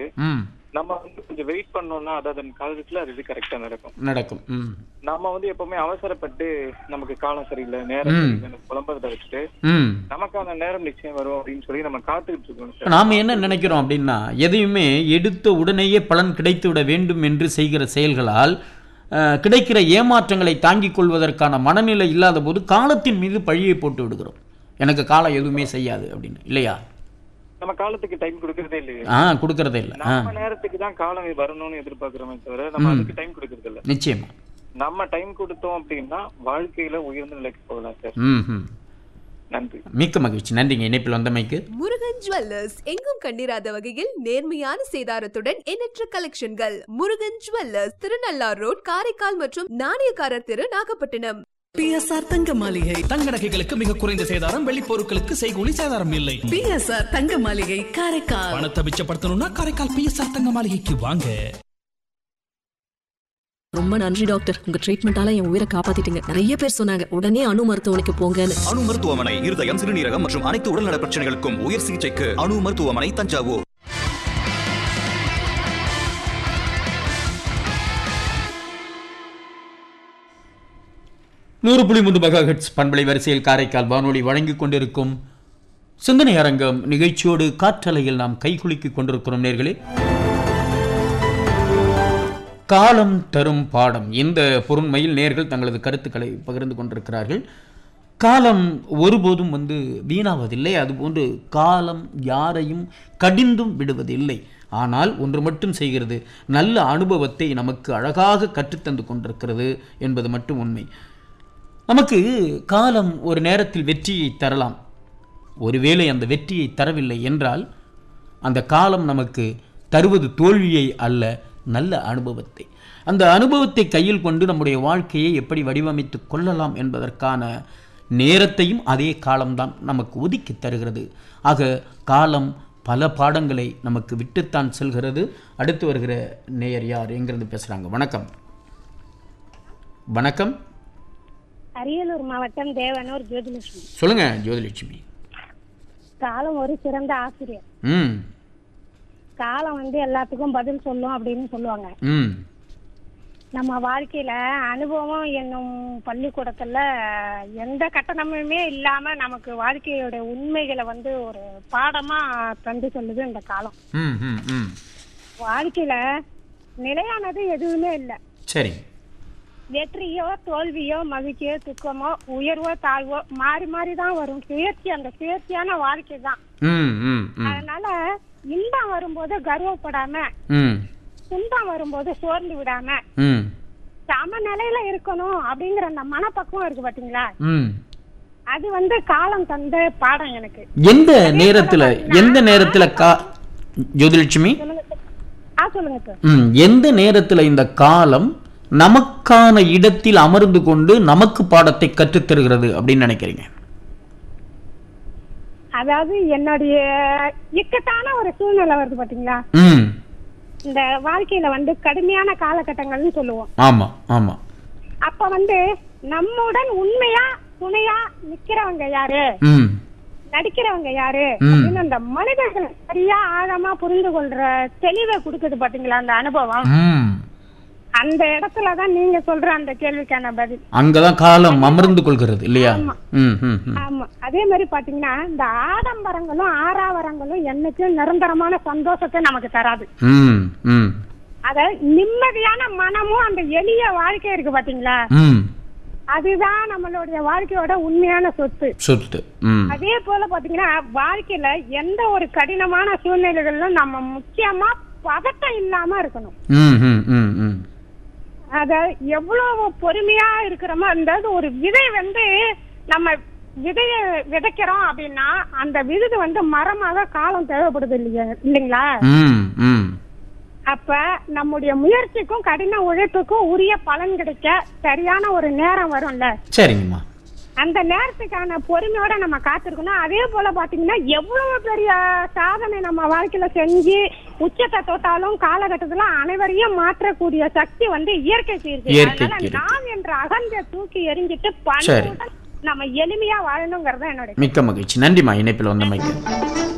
ம் நம்ம வந்து கொஞ்சம் வெயிட் பண்ணோம்னா அது அதன் காலத்துல அது இது கரெக்டா நடக்கும் நடக்கும் ம் நம்ம வந்து எப்பவுமே அவசரப்பட்டு நமக்கு காலம் சரியில்லை நேரம் ம். சரியில்லைன்னு புலம்புறதை வச்சுட்டு ம் நமக்கான நேரம் நிச்சயம் வரும் அப்படின்னு சொல்லி நம்ம காத்துக்கிட்டு இருக்கோம் சார் நாம் என்ன நினைக்கிறோம் அப்படின்னா எதையுமே எடுத்த உடனேயே பலன் கிடைத்து விட வேண்டும் என்று செய்கிற செயல்களால் அஹ், கிடைக்கிற ஏமாற்றங்களை தாங்கிக் கொள்வதற்கான மனநிலை இல்லாத போது காலத்தின் மீது பழியை போட்டு விடுகிறோம் எனக்கு காலம் எதுவுமே செய்யாது அப்படின்னு இல்லையா நம்ம காலத்துக்கு டைம் கொடுக்கறதே இல்லையே ஆ கொடுக்கறதே இல்லை ஆ நம்ம நேரத்துக்கு தான் காலம் வரணும்னு எதிர்பார்க்கிறோமே தவிர நம்ம அதுக்கு டைம் கொடுக்கறது இல்ல நிச்சயமா நம்ம டைம் கொடுத்தோம் அப்படின்னா வாழ்க்கையில உயர்ந்த நிலைக்கு போகலாம் சார் ம் ம் நன்றி மிக்க மகிழ்ச்சி நன்றிங்க இணைப்பில் வந்தமைக்கு முருகன் ஜுவல்லர்ஸ் எங்கும் கண்டிராத வகையில் நேர்மையான சேதாரத்துடன் எண்ணற்ற கலெக்ஷன்கள் முருகன் ஜுவல்லர்ஸ் திருநள்ளார் ரோட் காரைக்கால் மற்றும் நாணயக்காரர் தெரு நாகப்பட்டினம் பிஎஸ்ஆர் தங்க மாளிகை தங்க நகைகளுக்கு மிக குறைந்த சேதாரம் வெள்ளி பொருட்களுக்கு செய்கூலி சேதாரம் இல்லை பிஎஸ்ஆர் தங்க மாளிகை காரைக்கால் பணத்தை மிச்சப்படுத்தணும்னா காரைக்கால் பிஎஸ்ஆர் தங்க மாளிகைக்கு வாங்க ரொம்ப நன்றி டாக்டர் உங்க ட்ரீட்மெண்டால என் உயிரை காப்பாத்திட்டீங்க நிறைய பேர் சொன்னாங்க உடனே அணு மருத்துவமனைக்கு போங்கன்னு அணு மருத்துவமனை இருதயம் சிறுநீரகம் மற்றும் அனைத்து உடல்நல பிரச்சனைகளுக்கும் உயர் சிகிச்சைக்கு அணு மருத்துவமனை தஞ்சாவூர் நூறு புள்ளி மூன்று மெகா ஹெட்ஸ் பண்பலை வரிசையில் காரைக்கால் வானொலி வழங்கிக் கொண்டிருக்கும் சிந்தனை அரங்கம் நிகழ்ச்சியோடு காற்றலையில் நாம் கைகுலுக்கிக் கொண்டிருக்கிறோம் நேர்களே காலம் தரும் பாடம் இந்த பொருண்மையில் நேர்கள் தங்களது கருத்துக்களை பகிர்ந்து கொண்டிருக்கிறார்கள் காலம் ஒருபோதும் வந்து வீணாவதில்லை அதுபோன்று காலம் யாரையும் கடிந்தும் விடுவதில்லை ஆனால் ஒன்று மட்டும் செய்கிறது நல்ல அனுபவத்தை நமக்கு அழகாக கற்றுத்தந்து கொண்டிருக்கிறது என்பது மட்டும் உண்மை நமக்கு காலம் ஒரு நேரத்தில் வெற்றியை தரலாம் ஒருவேளை அந்த வெற்றியை தரவில்லை என்றால் அந்த காலம் நமக்கு தருவது தோல்வியை அல்ல நல்ல அனுபவத்தை அந்த அனுபவத்தை கையில் கொண்டு நம்முடைய வாழ்க்கையை எப்படி வடிவமைத்து கொள்ளலாம் என்பதற்கான நேரத்தையும் அதே காலம்தான் நமக்கு ஒதுக்கி தருகிறது ஆக காலம் பல பாடங்களை நமக்கு விட்டுத்தான் செல்கிறது அடுத்து வருகிற நேயர் யார் எங்கிருந்து பேசுகிறாங்க வணக்கம் வணக்கம் அரியலூர் மாவட்டம் தேவனூர் ஜோதிலட்சுமி சொல்லுங்க ஜோதிலட்சுமி காலம் ஒரு சிறந்த ஆசிரியர் ம் காலம் வந்து எல்லாத்துக்கும் பதில் சொல்லும் அப்படின்னு சொல்லுவாங்க ம் நம்ம வாழ்க்கையில அனுபவம் என்னும் பள்ளிக்கூடத்துல எந்த கட்டணமுமே இல்லாம நமக்கு வாழ்க்கையோட உண்மைகளை வந்து ஒரு பாடமா தந்து சொல்லுது இந்த காலம் ம் ம் ம் வாழ்க்கையில நிலையானது எதுவுமே இல்லை சரி வெற்றியோ தோல்வியோ மகிழ்ச்சியோ துக்கமோ உயர்வோ தாழ்வோ மாறி மாறி தான் வரும் சுயேட்சை அந்த சுயேட்சையான வாழ்க்கை தான் ம் ம் ம் அதனால இன்பம் வரும்போது கர்வப்படாம ம் துன்பம் வரும்போது சோர்ந்து விடாம ம் சம நிலையில இருக்கணும் அப்படிங்கிற அந்த மனப்பக்குவம் இருக்கு பாத்தீங்களா ம் அது வந்து காலம் தந்த பாடம் எனக்கு எந்த நேரத்தில் எந்த நேரத்தில் கா ஜோதிலட்சுமி சொல்லுங்க சார். ஆ சொல்லுங்க சார் ம் எந்த நேரத்தில் இந்த காலம் நமக்கான இடத்தில் அமர்ந்து கொண்டு நமக்கு பாடத்தை கற்றுத்தருகிறது அப்படின்னு நினைக்கிறீங்க அதாவது என்னுடைய இக்கட்டான ஒரு சூழ்நிலை வருது பாத்தீங்களா ம் இந்த வாழ்க்கையில வந்து கடுமையான காலகட்டங்கள்னு சொல்லுவோம் ஆமாம் ஆமாம் அப்ப வந்து நம்முடன் உண்மையா துணையா நிக்கிறவங்க யாரு ம் நடிக்கிறவங்க யாரு ம். அப்படின்னு அந்த மனிதர்கள் சரியா ஆழமா புரிந்து கொள்ற தெளிவை கொடுக்குது பாத்தீங்களா அந்த அனுபவம் ம் அந்த இடத்துலதான் நீங்க சொல்ற அந்த கேள்விக்கான பதில் அங்கதான் காலம் அமர்ந்து கொள்கிறது இல்லையா ம் ம் ம் ஆமா அதே மாதிரி பாத்தீங்கன்னா இந்த ஆடம்பரங்களும் ஆறாவரங்களும் என்னைக்கும் நிரந்தரமான சந்தோஷத்தை நமக்கு தராது ம் ம் அத நிம்மதியான மனமும் அந்த எளிய வாழ்க்கை இருக்கு பாத்தீங்களா ம் அதுதான் நம்மளுடைய வாழ்க்கையோட உண்மையான சொத்து சொத்து ம் அதே போல பாத்தீங்கன்னா வாழ்க்கையில எந்த ஒரு கடினமான சூழ்நிலைகளிலும் நம்ம முக்கியமா பதட்டம் இல்லாம இருக்கணும் ம் ம் ம் ம் அத எவ்வளவு பொறுமையா இருக்கிறோமோ அதாவது ஒரு விதை வந்து நம்ம விதைய விதைக்கிறோம் அப்படின்னா அந்த விழுது வந்து மரமாக காலம் தேவைப்படுது இல்லையா இல்லைங்களா ம் ம் அப்ப நம்முடைய முயற்சிக்கும் கடின உழைப்புக்கும் உரிய பலன் கிடைக்க சரியான ஒரு நேரம் வரும்ல சரிங்கம்மா அந்த நேரத்துக்கான பொறுமையோட நம்ம காத்திருக்கணும் அதே போல பாத்தீங்கன்னா எவ்வளவு பெரிய சாதனை நம்ம வாழ்க்கையில செஞ்சு உச்சத்தை தொட்டாலும் காலகட்டத்துல அனைவரையும் மாற்றக்கூடிய சக்தி வந்து இயற்கைக்கு இருக்கு இயற்கைக்கு அதனால இருக்கு. நான் என்ற அகந்த தூக்கி எறிஞ்சிட்டு சரி. பண்புடன் நம்ம எளிமையா வாழணுங்கிறத என்னோட மிக்க மகிழ்ச்சி நன்றிம்மா இணைப்பில் வந்தமைக்கு